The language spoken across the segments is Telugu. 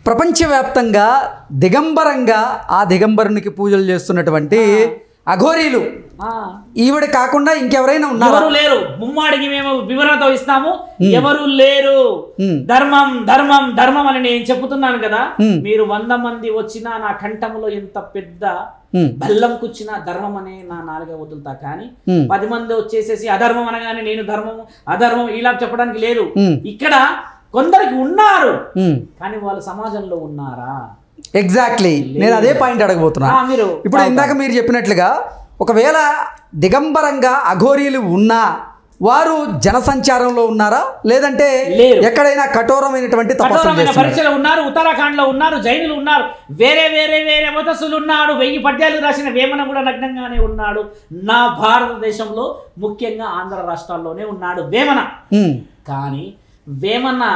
ప్రపంచవ్యాప్తంగా దిగంబరంగా ఆ దిగంబరునికి పూజలు చేస్తున్నటువంటి అఘోరీలు ఆ, ఈవిడ కాకుండా ఇంకెవరైనా ఉన్నారా ఎవరు లేరు ముమ్మాడికి మేము వివరణతో ఇస్తాము ఎవరు లేరు ఉమ్. ధర్మం ధర్మం ధర్మం అని నేను చెప్తున్నాను కదా ఉమ్. మీరు వంద మంది వచ్చినా నా కంఠంలో ఎంత పెద్ద ఉమ్, బెల్లం కూర్చిన ధర్మం అనే నా నాలుగ వదులుతా కానీ ఉమ్, పది మంది వచ్చేసేసి అధర్మం అనగానే నేను ధర్మము అధర్మం ఇలా చెప్పడానికి లేదు ఉమ్, ఇక్కడ కొందరికి ఉన్నారు ఉమ్. కానీ వాళ్ళు సమాజంలో ఉన్నారా ఎగ్జాక్ట్లీ నేను అదే పాయింట్ అడగబోతున్నా ఆ, మీరు ఇప్పుడు ఇందాక మీరు చెప్పినట్లుగా ఒకవేళ దిగంబరంగా అఘోరీలు ఉన్నా వారు జనసంచారంలో ఉన్నారా లేదంటే లేరు. ఎక్కడైనా కఠోరమైనటువంటి తపస్సు కఠోరమైన చేస్తున్నారా పరీక్షలు ఉన్నారు ఉత్తరాఖండ్ లో ఉన్నారు జైనులు ఉన్నారు వేరే వేరే వేరే మతస్థులు ఉన్నాడు వెయ్యి పద్యాలు రాసిన వేమన కూడా నగ్నంగానే ఉన్నాడు నా భారతదేశంలో ముఖ్యంగా ఆంధ్ర రాష్ట్రాల్లోనే ఉన్నాడు వేమన ఉమ్, కానీ వేమన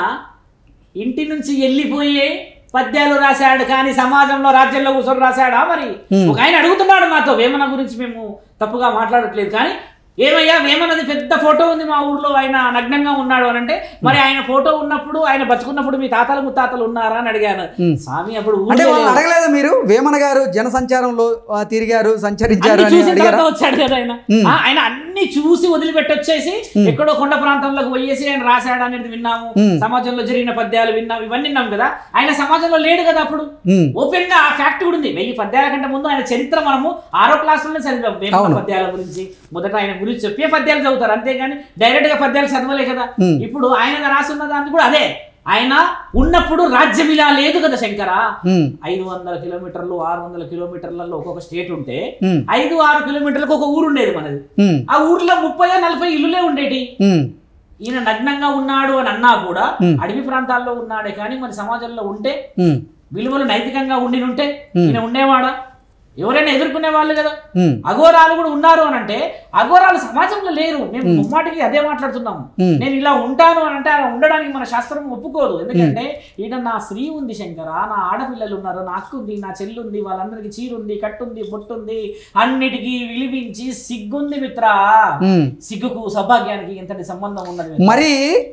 ఇంటి నుంచి వెళ్ళిపోయే పద్యాలు రాశాడు కానీ సమాజంలో రాజ్యంలో కూర్చొని రాశాడా మరి Hmm. ఒక ఆయన అడుగుతున్నాడు నాతో వేమన గురించి మేము తప్పుగా మాట్లాడట్లేదు కానీ ఏమయ్యా వేమనది పెద్ద ఫోటో ఉంది మా ఊర్లో ఆయన నగ్నంగా ఉన్నాడు అని అంటే మరి ఆయన ఫోటో ఉన్నప్పుడు ఆయన బతుకున్నప్పుడు మీ తాతలు ముత్తాతలు ఉన్నారా అని అడిగాను Hmm. స్వామి అప్పుడు అంటే ఊళ్ళో వాళ్ళు లేవు. అడగలేదా మీరు వేమన గారు జనసంచారంలో ఆ, తిరిగారు సంచరించారు అన్ని అని చూసిన అడిగారా తర్వాత వచ్చాడు కదా ఆయన Hmm. ఆ, ఆయన అన్ని చూసి వదిలిపెట్టి వచ్చేసి ఎక్కడో కొండ ప్రాంతంలోకి పోయేసి ఆయన రాశాడు అనేది విన్నాము Hmm. సమాజంలో జరిగిన పద్యాలు విన్నాము ఇవన్నీ విన్నాం కదా ఆయన సమాజంలో లేడు కదా అప్పుడు ఉమ్, ఓపెన్ గా ఆ ఫ్యాక్ట్ కూడా ఉంది వెయ్యి పద్యాల కంటే ముందు ఆయన చరిత్ర మనము ఆరో క్లాస్ లోనే చదివాం వేమన అవును. పద్యాల గురించి మొదట ఆయన గురించి చెప్పే పద్యాలు చదువుతారు అంతేగాని డైరెక్ట్ గా పద్యాలు చదవలే కదా Hmm. ఇప్పుడు ఆయన రాసున్న దాన్ని కూడా అదే ఆయన ఉన్నప్పుడు రాజ్యం ఇలా లేదు కదా శంకర ఉమ్, ఐదు వందల కిలోమీటర్లు ఆరు వందల కిలోమీటర్లలో ఒక్కొక్క స్టేట్ ఉంటే ఉమ్, ఐదు ఆరు కిలోమీటర్లకు ఒక ఊరు ఉండేది మనది ఉమ్, ఆ ఊర్లో ముప్పై నలభై ఇల్లులే ఉండేటి ఉమ్, ఈయన నగ్నంగా ఉన్నాడు అని అన్నా కూడా Hmm. అడవి ప్రాంతాల్లో ఉన్నాడే కానీ మన సమాజంలో ఉంటే ఉమ్, విలువలు నైతికంగా ఉండి ఉంటే Hmm. ఈయన ఉండేవాడా ఎవరైనా ఎదుర్కొనే వాళ్ళు కదా ఉమ్, అఘోరాలు కూడా ఉన్నారు అని అంటే అఘోరాలు సమాజంలో లేరు మేము ముమ్మాటికి అదే మాట్లాడుతున్నాము Hmm. నేను ఇలా ఉంటాను అని అంటే అలా ఉండడానికి మన శాస్త్రం ఒప్పుకోదు ఎందుకంటే ఈయన నా స్త్రీ ఉంది శంకర నా ఆడపిల్లలు ఉన్నారు నా అక్క ఉంది నా చెల్లి ఉంది వాళ్ళందరికీ చీరుంది కట్టుంది బొట్టుంది అన్నిటికీ విలిపించి సిగ్గుంది మిత్ర ఉమ్. సిగ్గుకు సౌభాగ్యానికి ఎంతటి సంబంధం ఉన్నది మిత్ర? మరి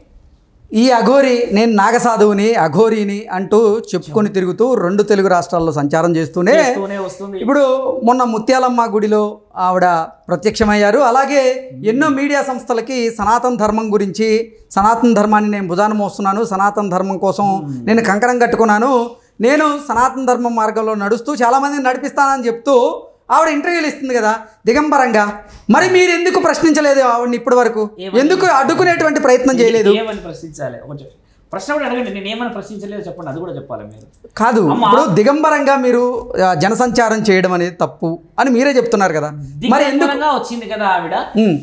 ఈ అఘోరి నేను నాగసాధువుని అఘోరిని అంటూ చెప్పుకొని తిరుగుతూ రెండు తెలుగు రాష్ట్రాల్లో సంచారం చేస్తూనే చేస్తూనే వస్తుంది ఇప్పుడు మొన్న ముత్యాలమ్మ గుడిలో ఆవిడ ప్రత్యక్షమయ్యారు అలాగే ఎన్నో మీడియా సంస్థలకి సనాతన ధర్మం గురించి సనాతన ధర్మాన్ని నేను భుజాన మోస్తున్నాను సనాతన ధర్మం కోసం నేను కంకణం కట్టుకున్నాను నేను సనాతన ధర్మం మార్గంలో నడుస్తూ చాలామందిని నడిపిస్తానని చెప్తూ ఆవిడ ఇంటర్వ్యూలు ఇస్తుంది కదా దిగంబరంగా మరి మీరు ఎందుకు ప్రశ్నించలేదు ఆవిడని ఇప్పటి వరకు ఏమని? ఎందుకు అడ్డుకునేటువంటి ప్రయత్నం చేయలేదు ఏమని ప్రశ్నించాలి కొంచెం ప్రశ్న కూడా అడగండి నేను ఏమని ప్రశ్నించలేదు చెప్పండి అది కూడా చెప్పాలి మీరు కాదు అమ్మా. ఇప్పుడు దిగంబరంగా మీరు ఆ, జనసంచారం చేయడం అనేది తప్పు అని మీరే చెప్తున్నారు కదా మరి ఎందుకు దిగంబరంగా వచ్చింది కదా ఆవిడ ఉమ్,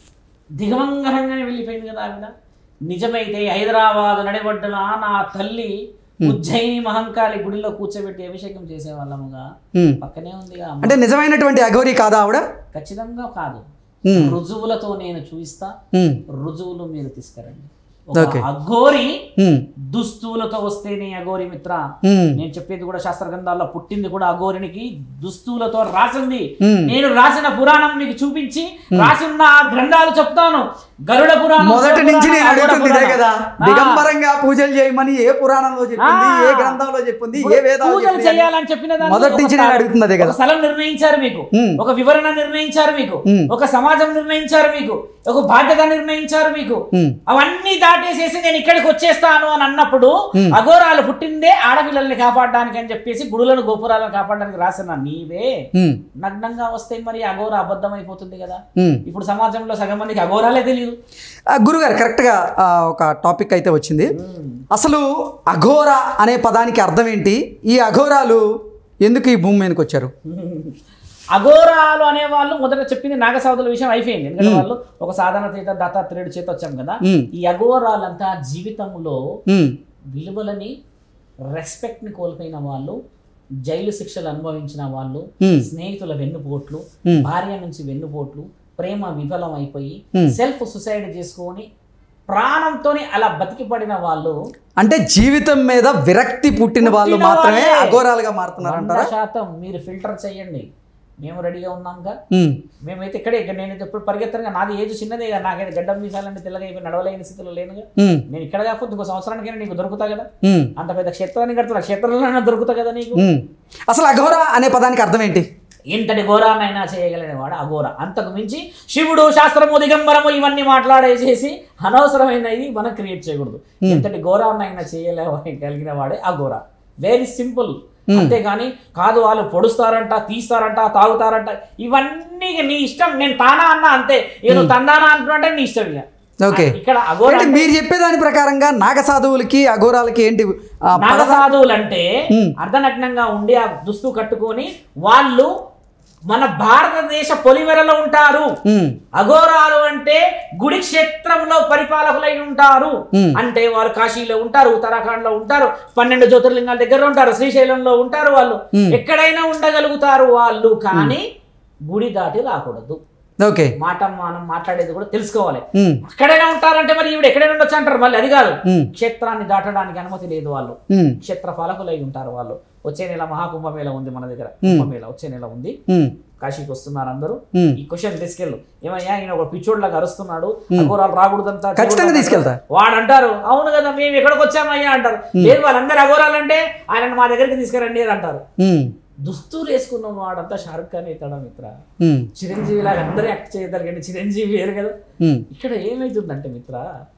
దిగంబరంగానే వెళ్ళిపోయింది కదా ఆవిడ నిజమైతే హైదరాబాద్ నడిబడ్డన నా తల్లి ఉజ్జయిని మహంకాళి గుడిలో కూర్చోబెట్టి అభిషేకం చేసేవాళ్ళముగా ఉమ్. పక్కనే ఉందిగా అమ్మ. అంటే నిజమైనటువంటి అఘోరి కాదా ఆవిడ ఖచ్చితంగా కాదు ఉమ్, రుజువులతో నేను చూయిస్తా ఉమ్, రుజువులు మీరు తీసుకురండి ఒక Okay. అఘోరి ఉమ్, దుస్తులతో వస్తేనే అఘోరి మిత్ర ఉమ్, నేను చెప్పేది కూడా శాస్త్ర గ్రంథాల్లో పుట్టింది కూడా అఘోరునికి దుస్తులతో రాసింది ఉమ్. నేను రాసిన పురాణం మీకు చూపించి రాసిన ఆ గ్రంథాలు చెప్తాను గరుడ పురాణం మొదటి నుంచి నేను శివ పురాణం, అడుగుతుంది ఇదే అఘోర కదా పురాణం. దిగంబరంగా పూజలు చేయమని ఏ పురాణంలో చెప్పింది ఆ. ఏ గ్రంథంలో చెప్పింది ఇప్పుడు ఏ వేదాలు పూజలు చెప్పింది అని. చేయాలని చెప్పిన దానికి మొదటి ఒక నుంచి నేను స్థలం- అడుగుతుంది అదే కదా ఒక స్థలం నిర్ణయించారు మీకు ఉమ్. ఒక వివరణ నిర్ణయించారు మీకు ఉమ్. ఒక సమాజం నిర్ణయించారు మీకు ఒక బాధ్యత నిర్ణయించారు మీకు ఉమ్, అవన్నీ దాటేసేసి నేను ఇక్కడికి వచ్చేస్తాను అని అన్నప్పుడు ఉమ్. అఘోరాలు పుట్టిందే ఆడపిల్లల్ని కాపాడడానికి అని చెప్పేసి గుడులను గోపురాలను కాపాడడానికి రాసిన నీవే ఉమ్, నగ్నంగా వస్తే మరి అఘోర అబద్ధం అయిపోతుంది కదా ఉమ్. ఇప్పుడు సమాజంలో సగం మందికి అఘోరాలే తెలియదు ఆ, గురుగారు కరెక్ట్గా ఆ, ఒక టాపిక్ అయితే వచ్చింది అసలు అఘోర అనే పదానికి అర్థం ఏంటి ఈ అఘోరాలు ఎందుకు ఈ భూమి మీదకి వచ్చారు అఘోరాలు అనే వాళ్ళు మొదట చెప్పింది నాగసాధుల విషయం అయిపోయింది ఎందుకంటే వాళ్ళు ఒక సాధారణ చేత దత్తాత్రేయుడి చేత వచ్చాం కదా ఉమ్, ఈ అఘోరాలంతా జీవితంలో ఉమ్, విలువలని రెస్పెక్ట్ ని కోల్పోయిన వాళ్ళు జైలు శిక్షలు అనుభవించిన వాళ్ళు ఉమ్, స్నేహితుల వెన్నుపోట్లు ఉమ్. భార్య నుంచి వెన్నుపోట్లు ప్రేమ విఫలం అయిపోయి Hmm. సెల్ఫ్ సుసైడ్ చేసుకొని ప్రాణంతోని అలా బతికి పడిన వాళ్ళు అంటే జీవితం మీద విరక్తి పుట్టిన వాళ్ళు పుట్టిన మాత్రమే వాళ్ళే. అఘోరాలుగా మారుతున్నారు వంద అంటారా శాతం మీరు ఫిల్టర్ చేయండి మేము రెడీగా ఉన్నాంగా ఉమ్, మేమైతే ఇక్కడే ఇక్కడ నేనైతే ఇప్పుడు పరిగెత్తనుగా నాది ఏజ్ చిన్నదే కదా నాకైతే గడ్డం మీసాలంటే తెల్లగా అయిపోయి నడవలేని స్థితిలో లేనుగా ఉమ్, నేను ఇక్కడ కాకపోతే ఇంకో సంవత్సరానికైనా నీకు దొరుకుతా కదా ఉమ్, అంత పెద్ద క్షేత్రాన్ని కడుతున్నా క్షేత్రంలోనే దొరుకుతా కదా నీకు ఉమ్. అసలు అఘోర అనే పదానికి అర్థం ఏంటి ఇంతటి ఘోరాన్నైనా చేయగలిగిన వాడు అఘోర అంతకు మించి శివుడు శాస్త్రము దిగంబరము ఇవన్నీ మాట్లాడేసేసి అనవసరమైనది మనం క్రియేట్ చేయకూడదు ఇంతటి ఘోరాన్నైనా చేయగలిగిన వాడే అఘోర వెరీ సింపుల్ అంతేగాని కాదు వాళ్ళు పొడుస్తారంట తీస్తారంట తాగుతారంట ఇవన్నీ నీ ఇష్టం నేను తానా అన్నా అంతే ఏదో తందానా అంటున్నట్టే నీ ఇష్టం ఇక ఓకే ఇక్కడ అఘోర అంటే మీరు చెప్పేదాని ప్రకారంగా నాగ సాధువులకి అఘోరాలకి ఏంటి ఆ, నాగసాధువులు అంటే Hmm. అర్ధనగ్నంగా ఉండి ఆ దుస్తు కట్టుకొని వాళ్ళు మన భారతదేశ పొలిమెరలో ఉంటారు ఉమ్, అఘోరాలు అంటే గుడి క్షేత్రంలో పరిపాలకులై ఉంటారు Hmm. అంటే వారు కాశీలో ఉంటారు ఉత్తరాఖండ్ లో ఉంటారు పన్నెండు జ్యోతిర్లింగాల దగ్గర ఉంటారు శ్రీశైలంలో ఉంటారు వాళ్ళు Hmm. ఎక్కడైనా ఉండగలుగుతారు వాళ్ళు కానీ గుడి దాటి రాకూడదు ఓకే మాట మనం మాట్లాడేది కూడా తెలుసుకోవాలి ఉమ్, ఎక్కడైనా ఉంటారంటే మరి ఈవిడ ఎక్కడైనా ఉండొచ్చు అంటారు మళ్ళీ అది కాదు ఉమ్, క్షేత్రాన్ని దాటడానికి అనుమతి లేదు వాళ్ళు ఉమ్, క్షేత్ర పాలకులై ఉంటారు వాళ్ళు వచ్చే నెల మహాకుంభమేళ ఉంది మన దగ్గర కుంభమేళ వచ్చే నెల ఉంది ఉమ్, కాశీకి వస్తున్నారు అందరూ ఉమ్. ఈ క్వశ్చన్ తీసుకెళ్ళు ఏమయ్యా ఈయన ఒక పిచ్చోడ్లాగా అరుస్తున్నాడు అఘోరాలు రాకూడదంతా ఖచ్చితంగా తీసుకెళ్తా. వాడు అంటారు అవును కదా మేము ఎక్కడికి వచ్చామయ్యా అంటారు లేదు వాళ్ళందరూ అఘోరాలంటే ఆయన మా దగ్గరికి తీసుకురండి అని అంటారు ఉమ్, దుస్తులు వేసుకున్న వాడంతా షారుఖ్ ఖాన్ అవుతాడా మిత్ర ఉమ్, చిరంజీవి లాగా అందరూ యాక్ట్ చేయగలరు కానీ చిరంజీవి వేరు కదా ఉమ్, ఇక్కడ ఏమైతుందంటే మిత్ర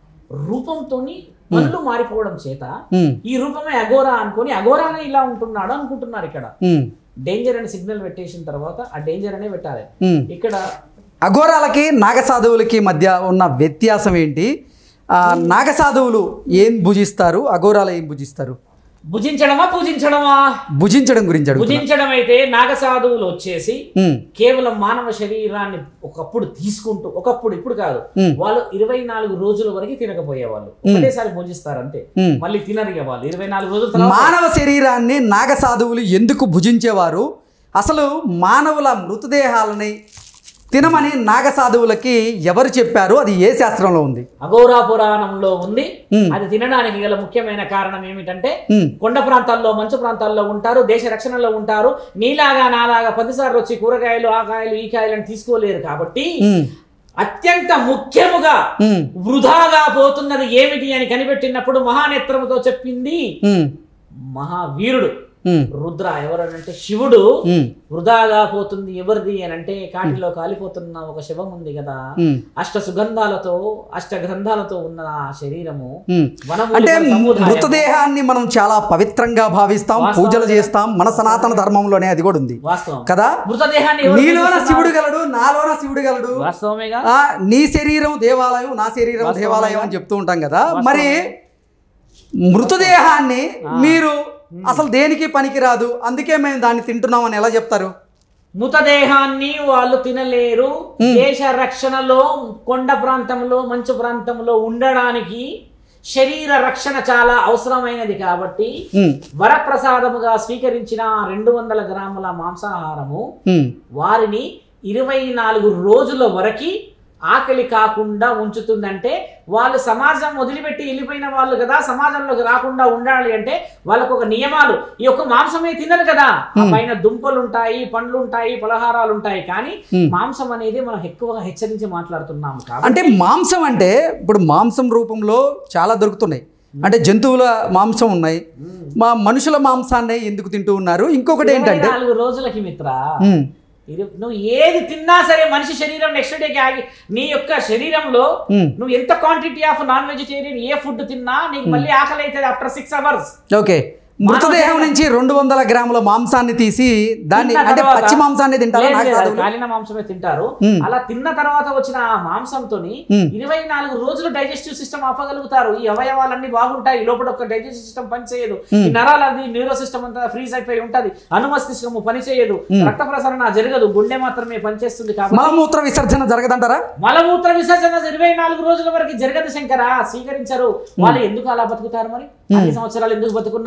రూపంతో పనులు మారిపోవడం చేత ఉమ్, ఈ రూపమే అఘోరా అనుకొని అఘోరానే ఇలా ఉంటున్నాడు అనుకుంటున్నారు ఇక్కడ ఉమ్, డేంజర్ అని సిగ్నల్ పెట్టేసిన తర్వాత ఆ డేంజర్ అనే పెట్టాలి ఉమ్. ఇక్కడ అఘోరాలకి నాగసాధువులకి మధ్య ఉన్న వ్యత్యాసం ఏంటి ఆ, నాగసాధువులు ఏం భుజిస్తారు అఘోరాలు ఏం భుజిస్తారు భుజించడమా పూజించడమా భుజించడం గురించి అడుగుతున్నా భుజించడం అయితే నాగసాధువులు వచ్చేసి ఉమ్, కేవలం మానవ శరీరాన్ని ఒకప్పుడు తీసుకుంటూ ఒకప్పుడు ఇప్పుడు కాదు ఉమ్, వాళ్ళు ఇరవై నాలుగు రోజుల వరకు తినకపోయేవాళ్ళు ఒకటేసారి భుజిస్తారు అంతే ఉమ్. మళ్ళీ తినరు ఇక వాళ్ళు ఇరవై నాలుగు రోజుల తర్వాత మానవ శరీరాన్ని నాగసాధువులు ఎందుకు భుజించేవారు అసలు మానవుల మృతదేహాలని తినమని నాగసాధువులకి ఎవరు చెప్పారు అది ఏ శాస్త్రంలో ఉంది అఘోరా పురాణంలో ఉంది ఉమ్, అది తినడానికి గల ముఖ్యమైన కారణం ఏమిటంటే ఉమ్, కొండ ప్రాంతాల్లో మంచు ప్రాంతాల్లో ఉంటారు దేశ రక్షణలో ఉంటారు నీలాగా నాలాగా పదిసార్లు వచ్చి కూరగాయలు ఆ కాయలు ఈ కాయలను తీసుకోలేరు కాబట్టి ఉమ్, అత్యంత ముఖ్యముగా ఉమ్, వృధాగా పోతున్నది ఏమిటి అని కనిపెట్టినప్పుడు మహానేత్రముతో చెప్పింది ఉమ్, మహావీరుడు ఉమ్, రుద్ర ఎవరనంటే శివుడు ఉమ్, వృధాగా పోతుంది ఎవరిది అని అంటే కాటిలో కాలిపోతున్న ఒక శవం ఉంది కదా ఉమ్, అష్ట సుగంధాలతో అష్ట గ్రంథాలతో ఉన్న ఆ శరీరము ఉమ్. వనమూలికల అంటే సముదాయము. మృతదేహాన్ని మనం చాలా పవిత్రంగా భావిస్తాం వాస్తవం పూజలు కదా. చేస్తాం మన సనాతన ధర్మంలోనే అది కూడా ఉంది వాస్తవం కదా మృతదేహాన్ని ఎవరు నీలోన పూజిస్తున్నారు? శివుడు గలడు నాలోన శివుడు గలడు వాస్తవమేగా ఆ, నీ శరీరం దేవాలయం నా శరీరం వాస్తవమే. దేవాలయం అని చెప్తూ ఉంటాం కదా వాస్తవమే. మరి మృతదేహాన్ని మీరు అసలు దేనికి పనికిరాదు అందుకే మేము దాన్ని తింటున్నాం అని ఎలా చెప్తారు మృతదేహాన్ని వాళ్ళు తినలేరు దేశ రక్షణలో కొండ ప్రాంతంలో మంచు ప్రాంతంలో ఉండడానికి శరీర రక్షణ చాలా అవసరమైనది కాబట్టి ఉమ్, వరప్రసాదముగా స్వీకరించిన రెండు వందల గ్రాముల మాంసాహారము ఉమ్, వారిని ఇరవై నాలుగు రోజుల వరకు ఆకలి కాకుండా ఉంచుతుందంటే వాళ్ళు సమాజం వదిలిపెట్టి వెళ్ళిపోయిన వాళ్ళు కదా సమాజంలోకి రాకుండా ఉండాలి అంటే వాళ్ళకు ఒక నియమాలు ఈ యొక్క మాంసమే తినరు కదా ఆ పైన దుంపలు ఉంటాయి పండ్లు ఉంటాయి పలహారాలు ఉంటాయి కానీ Hmm. మాంసం అనేది మనం ఎక్కువగా హెచ్చరించి మాట్లాడుతున్నాం కాబట్టి అంటే మాంసం అంటే ఇప్పుడు మాంసం రూపంలో చాలా దొరుకుతున్నాయి అంటే జంతువుల మాంసం ఉన్నాయి మా మనుషుల మాంసాన్ని ఎందుకు తింటూ ఉన్నారు ఇంకొకటి ఇరవై ఏంటంటే నాలుగు రోజులకి మిత్ర ఉమ్, ఇరు- నువ్వు ఏది తిన్నా సరే మనిషి శరీరం నెక్స్ట్ డేకి ఆగి నీ యొక్క శరీరంలో ఉమ్, నువ్వు ఎంత క్వాంటిటీ ఆఫ్ నాన్ వెజిటేరియన్ ఏ ఫుడ్ తిన్నా నీకు మళ్ళీ ఆకలి అవుతుంది ఆఫ్టర్ సిక్స్ అవర్స్ ఓకే మృతదేహం నుంచి రెండు వందల గ్రాముల మాంసాన్ని తీసి దాన్ని అంటే పచ్చి మాంసాన్ని తింటారా నాకు కాదు కాలిన మాంసమే తింటారు మ్మ్. అలా తిన్న తర్వాత వచ్చిన ఆ మాంసంతో మ్మ్. ఇరవై నాలుగు రోజులు డైజెస్టివ్ సిస్టమ్ ఆపగలుగుతారు ఈ అవయవాలన్నీ బాగుంటాయి లోపల ఒక డైజెస్టివ్ సిస్టమ్ పనిచేయదు ఈ నరాలది న్యూరో సిస్టమ్ అంతా ఫ్రీజ్ అయిపోయి ఉంటది అనుమస్తిష్కము పనిచేయదు రక్త ప్రసరణ జరగదు గుండె మాత్రమే పనిచేస్తుంది కాబట్టి మలమూత్ర విసర్జన జరగదంటారా మలమూత్ర విసర్జన ఇరవై నాలుగు రోజుల వరకు జరగదు శంకర స్వీకరించరు వాళ్ళు ఎందుకు అలా బతుకుతారు మరి అన్ని సంవత్సరాలు ఎందుకు బతుకున్నారు అని అంటే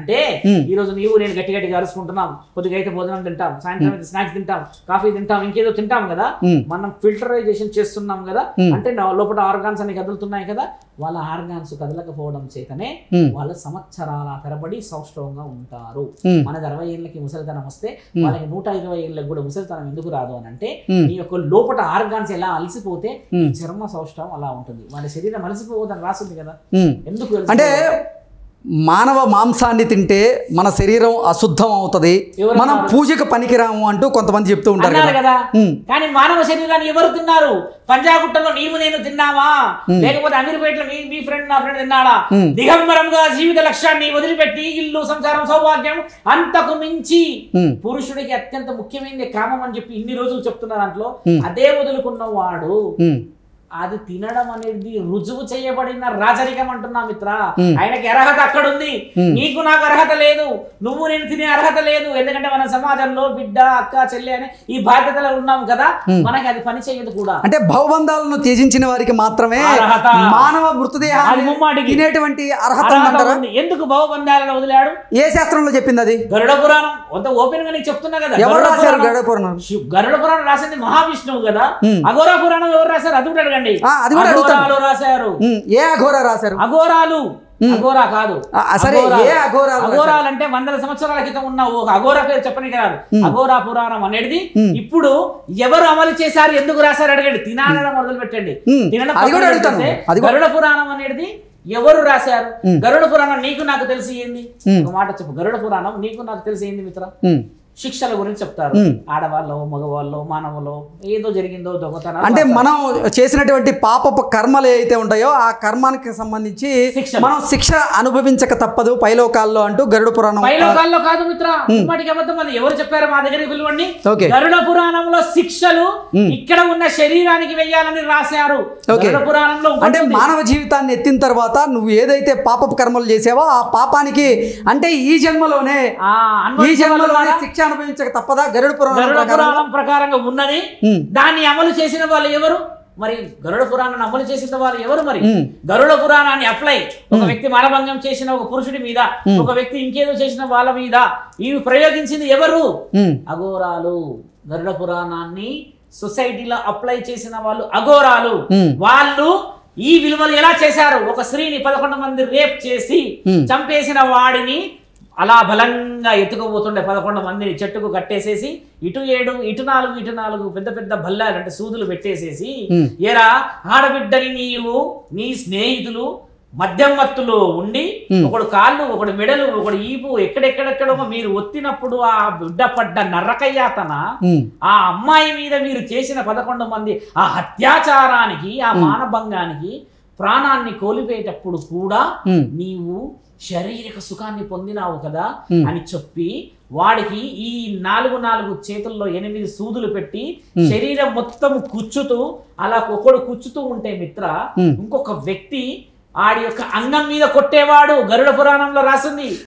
అంటే Hmm. ఈ రోజు నీవు నేను గట్టి గట్టిగా అరుచుకుంటున్నాం కొద్దిగా అయితే భోజనం తింటాం సాయంత్రం అయితే స్నాక్స్ తింటాం కాఫీ తింటాం ఇంకేదో తింటాం కదా Hmm. మనం ఫిల్టరైజేషన్ చేస్తున్నాం కదా Hmm. అంటే నా లోపల ఆర్గాన్స్ అన్ని కదులుతున్నాయి కదా వాళ్ళ ఆర్గాన్స్ కదలకపోవడం చేతనే Hmm. వాళ్ళ సంవత్సరాల తరబడి సౌష్ఠవంగా ఉంటారు Hmm. మనది అరవై ఏళ్ళకి ముసలితనం వస్తే వాళ్ళకి నూట ఇరవై ఏళ్ళకి కూడా ముసలితనం ఎందుకు రాదు అని అంటే Hmm. నీ యొక్క లోపల ఆర్గాన్స్ ఎలా అలసిపోతే Hmm. ఈ చర్మ సౌష్ఠవం అలా ఉంటుంది మన శరీరం అలసిపోవద్దని రాసింది కదా ఉమ్. ఎందుకు అంటే అలసిపోవద్దు? మానవ మాంసాన్ని తింటే మన శరీరం అశుద్ధం అవుతుంది ఎవరు మనం అన్నారు? పూజకు పనికిరాము అంటూ కొంతమంది చెప్తూ ఉంటారు అన్నారు కదా కదా ఉమ్. కానీ మానవ శరీరాన్ని ఎవరు తిన్నారు పంజాగుట్టలో నీవు నేను తిన్నావా లేకపోతే అమీర్పేటలో మీ మీ ఫ్రెండ్ నా ఫ్రెండ్ తిన్నాడా Hmm. దిగంబరంగా జీవిత లక్ష్యాన్ని వదిలిపెట్టి ఇల్లు సంసారం సౌభాగ్యం అంతకు మించి ఉమ్. పురుషుడికి అత్యంత ముఖ్యమైనది కామం అని చెప్పి ఇన్ని రోజులు చెప్తున్న దాంట్లో Hmm. అదే వదులుకున్నవాడు ఉమ్. అది తినడం అనేది రుజువు చేయబడిన రాజరికం అంటున్నా మిత్ర Hmm. ఆయనకి అర్హత అక్కడ ఉంది Hmm. నీకు నాకు అర్హత లేదు నువ్వు నేను తినే అర్హత లేదు ఎందుకంటే మన సమాజంలో బిడ్డ అక్క చెల్లి అనే ఈ బాధ్యతలో ఉన్నాం కదా మనకి అది పని చేయదు కూడా అంటే భవబంధాలను త్యజించిన వారికి మాత్రమే అర్హత. మానవ అది మృతదేహాన్ని ముమ్మాటికి. తినేటువంటి అర్హత అర్హత ఉందంటారా ఉంది. ఎందుకు భవబంధాలను వదిలాడు ఏ శాస్త్రంలో చెప్పింది అది గరుడ పురాణం అంత ఓపెన్ గా నీకు చెప్తున్నా కదా ఎవరు గరుడ రాశారు పురాణం- గరుడ పురాణం శివ్- గరుడ పురాణం రాసింది మహావిష్ణువు కదా Hmm. అఘోరా పురాణం ఎవరు రాశారు అది కూడా అడగండి ఆ, అది కూడా అడుగుతాను. అఘోరాలు రాశారు ఉమ్. ఏ అఘోర రాశారు అఘోరాలు అఘోరా కాదు ఆ, సరే, అఘోరాలు. ఏ అఘోరాలు అఘోరాలు అంటే వందల సంవత్సరాల క్రితం ఉన్న ఒక అఘోరా పేరు చెప్పని కాదు అఘోరా పురాణం అనేది ఇప్పుడు ఎవరు అమలు చేశారు ఎందుకు రాశారు అడగండి తినాలడం మొదలు పెట్టండి ఉమ్. తినడం అది కూడా పక్కన అడుగుతాను. పెట్టేస్తే అది కూడా- గరుడ పురాణం అనేది ఎవరు రాశారు గరుడ పురాణం నీకు నాకు తెలిసి ఏంది ఉమ్. ఒక మాట చెప్పు గరుడ పురాణం నీకు నాకు తెలిసి ఏంది మిత్ర ఉమ్. శిక్షల గురించి చెప్తారు ఉమ్. ఆడవాళ్ళు మగవాళ్ళు మానవులు ఏదో జరిగిందో దొంగతనం అంటే మనం చేసినటువంటి పాపపు కర్మలు ఏవైతే ఉంటాయో ఆ కర్మానికి సంబంధించి శిక్షలు. మనం శిక్ష అనుభవించక తప్పదు పైలోకాల్లో అంటూ గరుడ పురాణం పైలోకాల్లో కాదు మిత్ర ఇప్పటికి అబద్ధం అది ఎవరు చెప్పారు మా దగ్గరికి పిలవండి ఓకే. గరుడ పురాణంలో శిక్షలు ఇక్కడ ఉన్న శరీరానికి వెయ్యాలని రాశారు ఓకే. గరుడ పురాణంలో ఇంకోటి అంటే ఉంది. మానవ జీవితాన్ని ఎత్తిన తర్వాత నువ్వు ఏదైతే పాపపు కర్మలు చేసావో ఆ పాపానికి అంటే ఈ జన్మలోనే ఆ ఈ అనుభవించే వాళ్ళు జన్మలోనే ఉన్నారా? శిక్ష అనుభవించక తప్పదా గరుడ పురాణం గరుడ ప్రకారం పురాణం ప్రకారంగా ఉన్నది ఉమ్. దాన్ని అమలు చేసిన వాళ్ళు ఎవరు మరి గరుడ పురాణాన్ని అమలు చేసిన వాళ్ళు ఎవరు మరి ఉమ్. గరుడ పురాణాన్ని అప్లై ఒక వ్యక్తి మానభంగం చేసిన ఒక పురుషుడి మీద ఒక వ్యక్తి ఇంకేదో చేసిన వాళ్ళ మీద ఇవి ప్రయోగించింది ఎవరు ఉమ్. అఘోరాలు గరుడ పురాణాన్ని సొసైటీలో అప్లై చేసిన వాళ్ళు అఘోరాలు ఉమ్. వాళ్ళు ఈ విలువలు ఎలా చేశారు ఒక స్త్రీని పదకొండు మంది రేప్ చేసి ఉమ్. చంపేసిన వాడిని అలా బలంగా ఎత్తుకుపోతుండే పదకొండు మందిని చెట్టుకు కట్టేసేసి ఇటు ఏడు ఇటు నాలుగు ఇటు నాలుగు పెద్ద పెద్ద బల్లాలు అంటే సూదులు పెట్టేసేసి ఉమ్. ఎరా ఆడబిడ్డని నీవు నీ స్నేహితులు మద్యం మత్తులో ఉండి ఒకడు కాళ్ళు ఒకడు మెడలు ఒకడు ఈపు ఎక్కడెక్కడెక్కడో మీరు ఒత్తినప్పుడు ఆ బిడ్డ పడ్డ నరకయ్యాతన ఉమ్. ఆ అమ్మాయి మీద మీరు చేసిన పదకొండు మంది ఆ అత్యాచారానికి ఆ మానభంగానికి ప్రాణాన్ని కోల్పోయేటప్పుడు కూడా ఉమ్. నీవు శారీరక సుఖాన్ని పొందినావు కదా అని చెప్పి వాడికి ఈ నాలుగు నాలుగు చేతుల్లో ఎనిమిది సూదులు పెట్టి శరీరం మొత్తం కుచ్చుతూ అలా ఒకడు కుచ్చుతూ ఉంటే మిత్ర ఉమ్. ఇంకొక వ్యక్తి ఆడి యొక్క అంగం మీద కొట్టేవాడు గరుడ పురాణంలో రాసింది